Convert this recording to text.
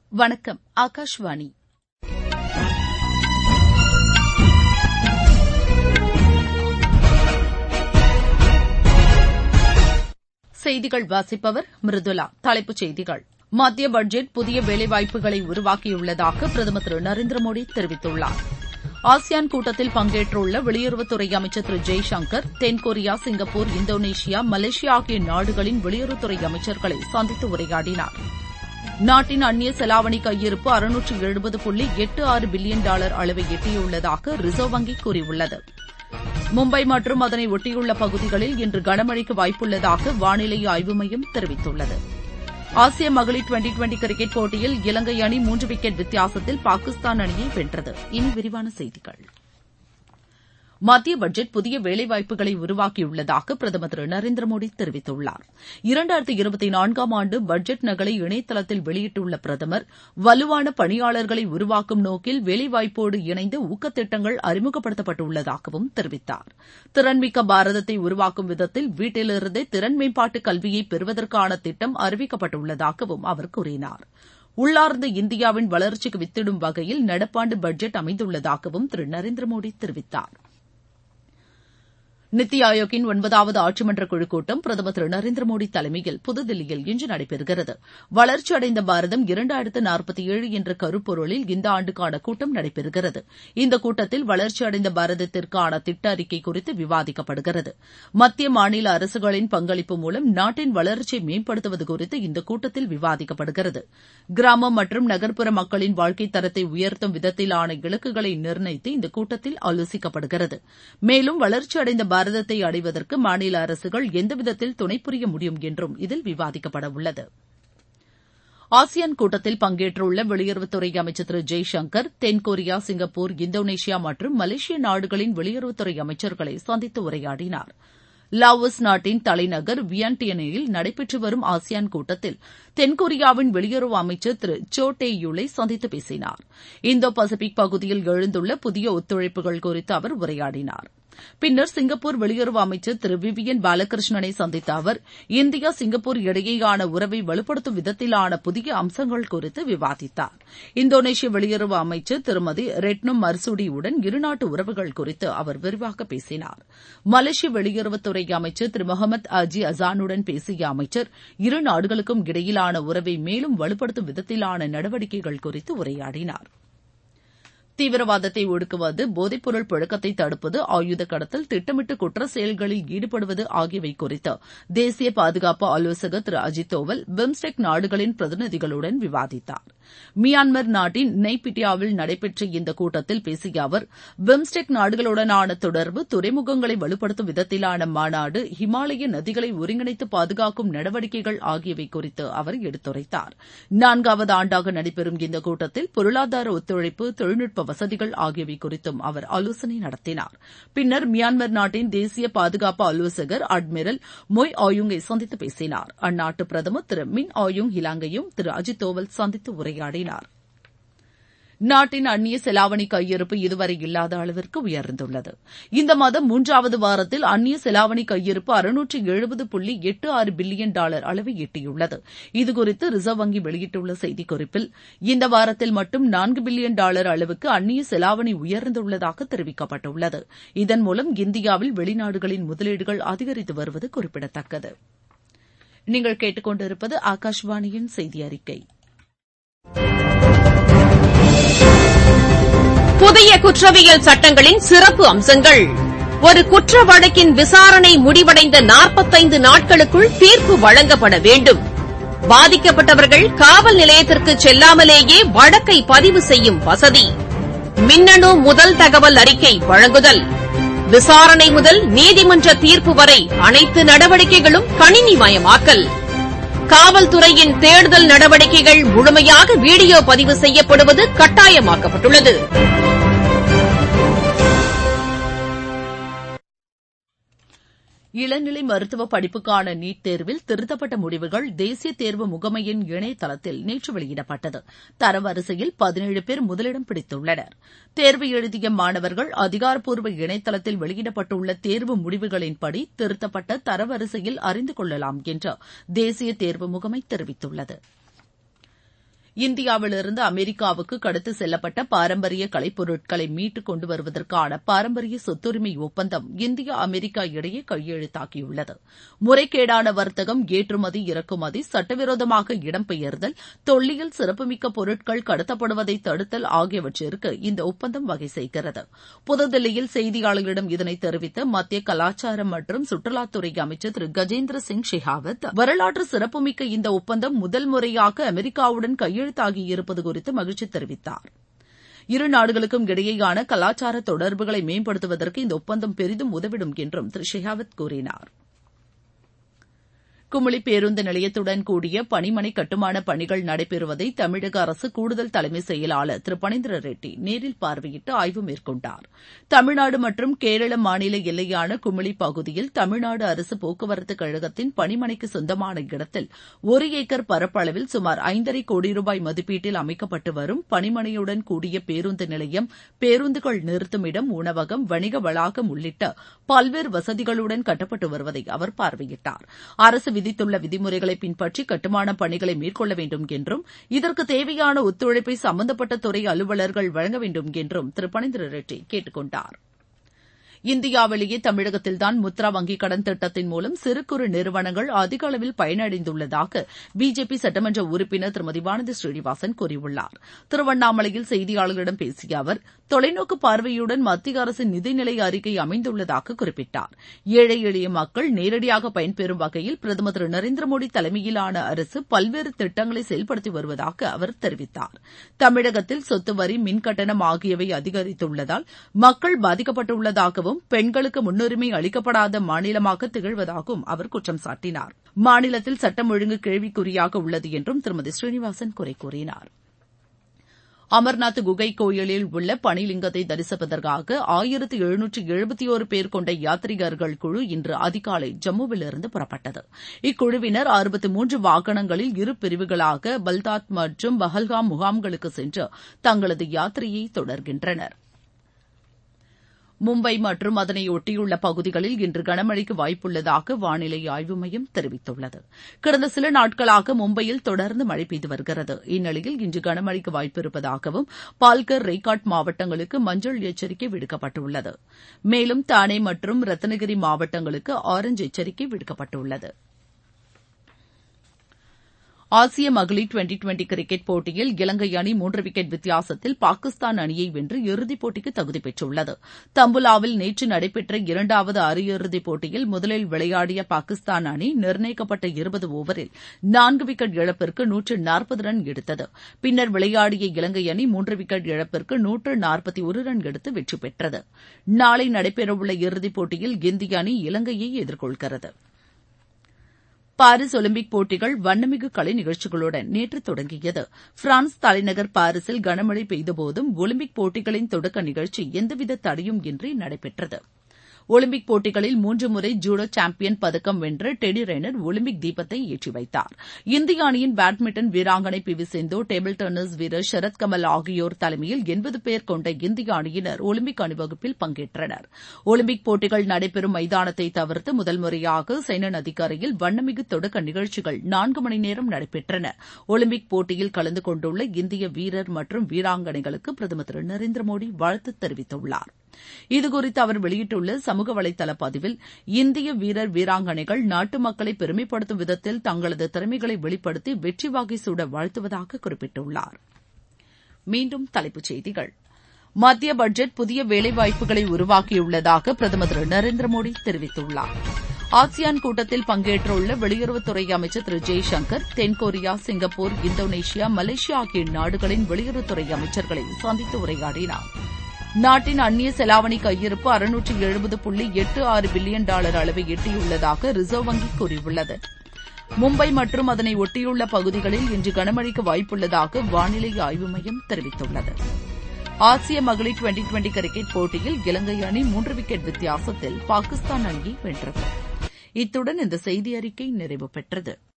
வணக்கம் ஆகாஷ்வாணி செய்திகள் வாசிப்பவர் மிருதுலா தலைப்புச் செய்திகள் மத்திய பட்ஜெட் புதிய வேலைவாய்ப்புகளை உருவாக்கியுள்ளதாக பிரதமர் திரு நரேந்திர மோடி தெரிவித்துள்ளார் ஆசியான் கூட்டத்தில் பங்கேற்றுள்ள வெளியுறவுத்துறை அமைச்சர் திரு ஜெய்சங்கர் தென்கொரியா சிங்கப்பூர் இந்தோனேஷியா மலேசியா ஆகிய நாடுகளின் வெளியுறவுத்துறை அமைச்சர்களை சந்தித்து உரையாடினார் நாட்டின் அந்நிய செலாவணி கையிருப்பு அறுநூற்று எழுபது புள்ளி எட்டு ஆறு பில்லியன் டாலர் அளவை எட்டியுள்ளதாக ரிசர்வ் வங்கி கூறியுள்ளது மும்பை மற்றும் அதனை ஒட்டியுள்ள பகுதிகளில் இன்று கனமழைக்கு வாய்ப்புள்ளதாக வானிலை ஆய்வு மையம் தெரிவித்துள்ளது ஆசிய மகளிர் டுவெண்டி டுவெண்டி கிரிக்கெட் போட்டியில் இலங்கை அணி மூன்று விக்கெட் வித்தியாசத்தில் பாகிஸ்தான் அணியை வென்றது இனி விரிவான செய்திகள் மத்திய பட்ஜெட் புதிய வேலைவாய்ப்புகளை உருவாக்கியுள்ளதாக பிரதமர் திரு நரேந்திர மோடி தெரிவித்துள்ளார் இரண்டாயிரத்தி இருபத்தி நான்காம் ஆண்டு பட்ஜெட் நகலை இணையதளத்தில் வெளியிட்டுள்ள பிரதமர் வலுவான பணியாளர்களை உருவாக்கும் நோக்கில் வேலைவாய்ப்போடு இணைந்து ஊக்கத்திட்டங்கள் அறிமுகப்படுத்தப்பட்டுள்ளதாகவும் தெரிவித்தார் திறன்மிக்க பாரதத்தை உருவாக்கும் விதத்தில் வீட்டிலிருந்தே திறன் மேம்பாட்டு கல்வியை பெறுவதற்கான திட்டம் அறிவிக்கப்பட்டுள்ளதாகவும் அவர் கூறினார் உள்ளார்ந்த இந்தியாவின் வளர்ச்சிக்கு வித்திடும் வகையில் நடப்பாண்டு பட்ஜெட் அமைந்துள்ளதாகவும் திரு நரேந்திர மோடி தெரிவித்தார் நித்தி ஆயோக்கின் ஒன்பதாவது ஆட்சிமன்ற குழு கூட்டம் பிரதமர் திரு நரேந்திர மோடி தலைமையில் புதுதில்லியில் இன்று நடைபெறுகிறது வளர்ச்சியடைந்த பாரதம் இரண்டாயிரத்து நாற்பத்தி ஏழு என்ற கருப்பொருளில் இந்த ஆண்டுக்கான கூட்டம் நடைபெறுகிறது இந்த கூட்டத்தில் வளர்ச்சியடைந்த பாரதத்திற்கான திட்ட அறிக்கை குறித்து விவாதிக்கப்படுகிறது மத்திய மாநில அரசுகளின் பங்களிப்பு மூலம் நாட்டின் வளர்ச்சியை மேம்படுத்துவது குறித்து இந்த கூட்டத்தில் விவாதிக்கப்படுகிறது கிராமம் மற்றும் நகர்ப்புற மக்களின் வாழ்க்கை தரத்தை உயர்த்தும் விதத்திலான இலக்குகளை நிர்ணயித்து இந்த கூட்டத்தில் ஆலோசிக்கப்படுகிறது மேலும் வளர்ச்சியடைந்த பாரதத்தை அடைவதற்கு மாநில அரசுகள் எந்தவிதத்தில் துணை புரிய முடியும் என்றும் இதில் விவாதிக்கப்பட உள்ளது ஆசியான் கூட்டத்தில் பங்கேற்றுள்ள வெளியுறவுத்துறை அமைச்சர் திரு ஜெய்சங்கர் தென்கொரியா சிங்கப்பூர் இந்தோனேஷியா மற்றும் மலேசிய நாடுகளின் வெளியுறவுத்துறை அமைச்சர்களை சந்தித்து உரையாடினார் லாவோஸ் நாட்டின் தலைநகர் வியன்டியனில் நடைபெற்று வரும் ஆசியான் கூட்டத்தில் தென்கொரியாவின் வெளியுறவு அமைச்சர் திரு சோ டே யூலை சந்தித்து பேசினார் இந்தோ பசிபிக் பகுதியில் எழுந்துள்ள புதிய ஒத்துழைப்புகள் குறித்து அவர் உரையாடினார் பின்னர் சிங்கப்பூர் வெளியுறவு அமைச்சர் திரு விவியன் பாலகிருஷ்ணனை சந்தித்த அவர் இந்தியா சிங்கப்பூர் இடையேயான உறவை வலுப்படுத்தும் விதத்திலான புதிய அம்சங்கள் குறித்து விவாதித்தார் இந்தோனேஷிய வெளியுறவு அமைச்சர் திருமதி ரெட்னம் மர்சூடியுடன் இருநாட்டு உறவுகள் குறித்து அவர் விரிவாக பேசினார் மலேசிய வெளியுறவுத்துறை அமைச்சர் திரு முகமது அஜி அசானுடன் பேசிய அமைச்சர் இரு நாடுகளுக்கும் இடையிலான உறவை மேலும் வலுப்படுத்தும் விதத்திலான நடவடிக்கைகள் குறித்து உரையாடினார் தீவிரவாதத்தை ஒடுக்குவது போதைப்பொருள் புழக்கத்தை தடுப்பது ஆயுத கடத்தல் திட்டமிட்டு குற்ற செயல்களில் ஈடுபடுவது ஆகியவை குறித்து தேசிய பாதுகாப்பு ஆலோசகர் திரு அஜித் தோவல் பிம்ஸ்டெக் நாடுகளின் பிரதிநிதிகளுடன் விவாதித்தார் மியான்மர் நாட்டின் நெய்பிட்டியாவில் நடைபெற்ற இந்த கூட்டத்தில் பேசிய அவர் பிம்ஸ்டெக் நாடுகளுடனான தொடர்பு துறைமுகங்களை வலுப்படுத்தும் விதத்திலான மாநாடு ஹிமாலய நதிகளை ஒருங்கிணைத்து பாதுகாக்கும் நடவடிக்கைகள் ஆகியவை குறித்து அவர் எடுத்துரைத்தார் நான்காவது ஆண்டாக நடைபெறும் இந்த கூட்டத்தில் பொருளாதார ஒத்துழைப்பு தொழில்நுட்ப வசதிகள் ஆகியவை குறித்தும் அவர் ஆலோசனை நடத்தினார் பின்னர் மியான்மர் நாட்டின் தேசிய பாதுகாப்பு ஆலோசகர் அட்மிரல் மொய் ஆயுங்கை சந்தித்து பேசினார் அந்நாட்டு பிரதமர் திரு மின் ஆயுங் ஹிலாங்கையும் திரு அஜித் தோவல் சந்தித்து உரையாடினார் நாட்டின் அந்நிய செலாவணி கையிருப்பு இதுவரை இல்லாத அளவிற்கு உயர்ந்துள்ளது இந்த மாதம் மூன்றாவது வாரத்தில் அந்நிய செலாவணி கையிருப்பு அறுநூற்று எழுபது புள்ளி எட்டு ஆறு பில்லியன் டாலர் அளவை எட்டியுள்ளது இதுகுறித்து ரிசர்வ் வங்கி வெளியிட்டுள்ள செய்திக்குறிப்பில் இந்த வாரத்தில் மட்டும் நான்கு பில்லியன் டாலர் அளவுக்கு அந்நிய செலாவணி உயர்ந்துள்ளதாக தெரிவிக்கப்பட்டுள்ளது இதன் மூலம் இந்தியாவில் வெளிநாடுகளின் முதலீடுகள் அதிகரித்து வருவது குறிப்பிடத்தக்கது நீங்கள் கேட்டுக்கொண்டிருப்பது ஆகாஷ்வாணியின் செய்தி அறிக்கை புதிய குற்றவியல் சட்டங்களின் சிறப்பு அம்சங்கள் ஒரு குற்ற வழக்கின் விசாரணை முடிவடைந்த நாற்பத்தைந்து நாட்களுக்குள் தீர்ப்பு வழங்கப்பட வேண்டும் பாதிக்கப்பட்டவர்கள் காவல் நிலையத்திற்கு செல்லாமலேயே வழக்கை பதிவு செய்யும் வசதி மின்னணு முதல் தகவல் அறிக்கை வழங்குதல் விசாரணை முதல் நீதிமன்ற தீர்ப்பு வரை அனைத்து நடவடிக்கைகளும் கணினிமயமாக்கல் காவல்துறையின் தேடுதல் நடவடிக்கைகள் முழுமையாக வீடியோ பதிவு செய்யப்படுவது கட்டாயமாக்கப்பட்டுள்ளது இளநிலை மருத்துவ படிப்புக்கான நீட் தேர்வில் திருத்தப்பட்ட முடிவுகள் தேசிய தேர்வு முகமையின் இணையதளத்தில் நேற்று வெளியிடப்பட்டது தரவரிசையில் பதினேழு பேர் முதலிடம் பிடித்துள்ளனர் தேர்வு எழுதிய மாணவர்கள் அதிகாரப்பூர்வ இணையதளத்தில் வெளியிடப்பட்டுள்ள தேர்வு முடிவுகளின்படி திருத்தப்பட்ட தரவரிசையில் அறிந்து கொள்ளலாம் என்று தேசிய தேர்வு முகமை தெரிவித்துள்ளது இந்தியாவிலிருந்து அமெரிக்காவுக்கு கடத்தி செல்லப்பட்ட பாரம்பரிய கலைப்பொருட்களை மீட்டு கொண்டு வருவதற்கான பாரம்பரிய சொத்துரிமை ஒப்பந்தம் இந்தியா அமெரிக்கா இடையே கையெழுத்தாகியுள்ளது முறைகேடான வர்த்தகம் ஏற்றுமதி இறக்குமதி சட்டவிரோதமாக இடம்பெயர்தல் தொல்லியல் சிறப்புமிக்க பொருட்கள் கடத்தப்படுவதை தடுத்தல் ஆகியவற்றிற்கு இந்த ஒப்பந்தம் வகை செய்கிறது புதுதில்லியில் செய்தியாளர்களிடம் இதனை தெரிவித்த மத்திய கலாச்சாரம் மற்றும் சுற்றுலாத்துறை அமைச்சர் திரு கஜேந்திர சிங் ஷெகாவத் வரலாற்று சிறப்புமிக்க இந்த ஒப்பந்தம் முதல் முறையாக அமெரிக்காவுடன் கையெழுத்தாகியிருப்பது குறித்து மகிழ்ச்சி தெரிவித்தார் இரு நாடுகளுக்கும் இடையேயான கலாச்சார தொடர்புகளை மேம்படுத்துவதற்கு இந்த ஒப்பந்தம் பெரிதும் உதவிடும் என்றும் திரு ஷெகாவத் கூறினார் குமுளி பேருந்து நிலையத்துடன் கூடிய பணிமனை கட்டுமான பணிகள் நடைபெறுவதை தமிழக அரசு கூடுதல் தலைமை செயலாளர் திரு பனீந்திர ரெட்டி நேரில் பார்வையிட்டு ஆய்வு மேற்கொண்டார் தமிழ்நாடு மற்றும் கேரள மாநில எல்லையான குமுளி பகுதியில் தமிழ்நாடு அரசு போக்குவரத்து கழகத்தின் பணிமனைக்கு சொந்தமான இடத்தில் ஒரு ஏக்கர் பரப்பளவில் சுமார் ஐந்தரை கோடி ரூபாய் மதிப்பீட்டில் அமைக்கப்பட்டு வரும் பணிமனையுடன் கூடிய பேருந்து நிலையம் பேருந்துகள் நிறுத்தும் இடம் உணவகம் வணிக வளாகம் உள்ளிட்ட பல்வேறு வசதிகளுடன் கட்டப்பட்டு வருவதை அவர் பார்வையிட்டார் அரசு விதித்துள்ள விதிமுறைகளை பின்பற்றி கட்டுமான பணிகளை மேற்கொள்ள வேண்டும் என்றும் இதற்கு தேவையான ஒத்துழைப்பை சம்பந்தப்பட்ட துறை அலுவலர்கள் வழங்க வேண்டும் என்றும் திரு பனீந்திர ரெட்டி கேட்டுக் கொண்டார் இந்தியாவிலேயே தமிழகத்தில்தான் முத்ரா வங்கிக் கடன் திட்டத்தின் மூலம் சிறு குறு நிறுவனங்கள் அதிக அளவில் பயனடைந்துள்ளதாக பிஜேபி சட்டமன்ற உறுப்பினர் திருமதி வானதி ஸ்ரீனிவாசன் கூறியுள்ளார் திருவண்ணாமலையில் செய்தியாளர்களிடம் பேசிய அவர் தொலைநோக்கு பார்வையுடன் மத்திய அரசின் நிதிநிலை அறிக்கை அமைந்துள்ளதாக குறிப்பிட்டார் ஏழை எளிய மக்கள் நேரடியாக பயன்பெறும் வகையில் பிரதமர் திரு நரேந்திர மோடி தலைமையிலான அரசு பல்வேறு திட்டங்களை செயல்படுத்தி வருவதாக அவர் தெரிவித்தார் தமிழகத்தில் சொத்து வரி மின்கட்டணம் ஆகியவை அதிகரித்துள்ளதால் மக்கள் பாதிக்கப்பட்டுள்ளதாகவும் பெண்களுக்கு முன்னுரிமை அளிக்கப்படாத மாநிலமாக திகழ்வதாகவும் அவர் குற்றம் சாட்டினார் மாநிலத்தில் சட்டம் ஒழுங்கு கேள்விக்குறியாக உள்ளது என்றும் திருமதி ஸ்ரீனிவாசன் குறை கூறினார் அமர்நாத் குகை கோயிலில் உள்ள பனிலிங்கத்தை தரிசிப்பதற்காக ஆயிரத்து எழுநூற்று எழுபத்தி ஒரு பேர் கொண்ட யாத்ரீகர்கள் குழு இன்று அதிகாலை ஜம்முவிலிருந்து புறப்பட்டது இக்குழுவினர் அறுபத்தி மூன்று வாகனங்களில் இரு பிரிவுகளாக பல்தாத் மற்றும் பஹல்காம் முகாம்களுக்கு சென்று தங்களது யாத்திரையை தொடர்கின்றனர் மும்பை மற்றும் அதனை ஒட்டியுள்ள பகுதிகளில் இன்று கனமழைக்கு வாய்ப்புள்ளதாக வானிலை ஆய்வு மையம் தெரிவித்துள்ளது கடந்த சில நாட்களாக மும்பையில் தொடர்ந்து மழை பெய்து வருகிறது இந்நிலையில் இன்று கனமழைக்கு வாய்ப்பிருப்பதாகவும் பால்கர் ரெய்காட் மாவட்டங்களுக்கு மஞ்சள் எச்சரிக்கை விடுக்கப்பட்டுள்ளது மேலும் தானே மற்றும் ரத்னகிரி மாவட்டங்களுக்கு ஆரஞ்ச் எச்சரிக்கை விடுக்கப்பட்டுள்ளது ஆசிய மகளிர் டுவெண்டி டுவெண்டி கிரிக்கெட் போட்டியில் இலங்கை அணி மூன்று விக்கெட் வித்தியாசத்தில் பாகிஸ்தான் அணியை வென்று இறுதிப் போட்டிக்கு தகுதி பெற்றுள்ளது தம்புலாவில் நேற்று நடைபெற்ற இரண்டாவது அரையிறுதிப் போட்டியில் முதலில் விளையாடிய பாகிஸ்தான் அணி நிர்ணயிக்கப்பட்ட இருபது ஓவரில் நான்கு விக்கெட் இழப்பிற்கு நூற்று நாற்பது ரன் எடுத்தது பின்னர் விளையாடிய இலங்கை அணி மூன்று விக்கெட் இழப்பிற்கு நூற்று நாற்பத்தி ஒரு ரன் எடுத்து வெற்றி பெற்றது நாளை நடைபெறவுள்ள இறுதிப் போட்டியில் இந்திய அணி இலங்கையை எதிர்கொள்கிறது பாரிஸ் ஒலிம்பிக் போட்டிகள் வண்ணமிகு கலை நிகழ்ச்சிகளுடன் நேற்று தொடங்கியது பிரான்ஸ் தலைநகர் பாரிஸில் கனமழை பெய்தபோதும் ஒலிம்பிக் போட்டிகளின் தொடக்க நிகழ்ச்சி எந்தவித தடையும் இன்றி நடைபெற்றது ஒலிம்பிக் போட்டிகளில் மூன்று முறை ஜூடோ சாம்பியன் பதக்கம் வென்ற டெடி ரெய்னர் ஒலிம்பிக் தீபத்தை ஏற்றி வைத்தார் இந்திய அணியின் பேட்மிண்டன் வீராங்கனை P V Sindhu table tennis வீரர் ஷரத் கமல் ஆகியோர் தலைமையில் எண்பது பேர் கொண்ட இந்திய அணியினர் ஒலிம்பிக் அணிவகுப்பில் பங்கேற்றனர் ஒலிம்பிக் போட்டிகள் நடைபெறும் மைதானத்தை தவிர்த்து முதல் முறையாக சைன நதிக்கரையில் வண்ணமிகு தொடக்க நிகழ்ச்சிகள் நான்கு மணி நேரம் நடைபெற்றன ஒலிம்பிக் போட்டியில் கலந்து கொண்டுள்ள இந்திய வீரர் மற்றும் வீராங்கனைகளுக்கு பிரதமர் திரு நரேந்திர மோடி வாழ்த்து தெரிவித்துள்ளார் இதுகுறித்து அவர் வெளியிட்டுள்ள சமூக வலைதள பதிவில் இந்திய வீரர் வீராங்கனைகள் நாட்டு மக்களை பெருமைப்படுத்தும் விதத்தில் தங்களது திறமைகளை வெளிப்படுத்தி வெற்றி வாகை சூட வாழ்த்துவதாக குறிப்பிட்டுள்ளார் மீண்டும் தலைப்புச் செய்திகள் மத்திய பட்ஜெட் புதிய வேலைவாய்ப்புகளை உருவாக்கியுள்ளதாக பிரதமர் திரு நரேந்திர மோடி தெரிவித்துள்ளார் ஆசியான் கூட்டத்தில் பங்கேற்றுள்ள வெளியுறவுத்துறை அமைச்சர் திரு ஜெய்சங்கர் தென்கொரியா சிங்கப்பூர் இந்தோனேஷியா மலேசியா ஆகிய நாடுகளின் வெளியுறவுத்துறை அமைச்சர்களை சந்தித்து உரையாடினார் நாட்டின் அந்நிய செலாவணி கையிருப்பு அறுநூற்று எழுபது புள்ளி எட்டு ஆறு பில்லியன் டாலர் அளவை எட்டியுள்ளதாக ரிசர்வ் வங்கி கூறியுள்ளது மும்பை மற்றும் அதனை ஒட்டியுள்ள பகுதிகளில் இன்று கனமழைக்கு வாய்ப்புள்ளதாக வானிலை ஆய்வு மையம் தெரிவித்துள்ளது ஆசிய மகளிர் டுவெண்டி டுவெண்டி கிரிக்கெட் போட்டியில் இலங்கை அணி மூன்று விக்கெட் வித்தியாசத்தில் பாகிஸ்தான் அணியை வென்றது இத்துடன் இந்த செய்தி அறிக்கை நிறைவு பெற்றது